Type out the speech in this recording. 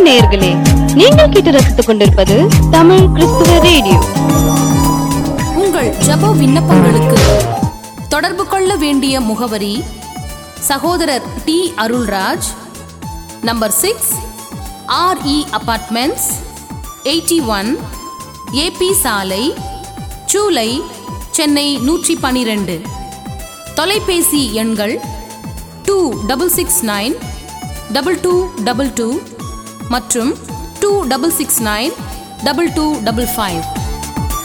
நேயர்களே நீங்கள் கேட்டு ரசித்துக் கொண்டிருப்பது தமிழ் கிறிஸ்துவ ரேடியோ உங்கள் ஜெப விண்ணப்பங்களுக்கு தொடர்பு கொள்ள வேண்டிய முகவரி சகோதரர் T Arulraj number six RE apartments eighty one AB சாலை சூலை சென்னை நூற்றி பனிரெண்டு தொலைபேசி எண்கள் two double six nine double two double two மற்றும் two double six nine double two double five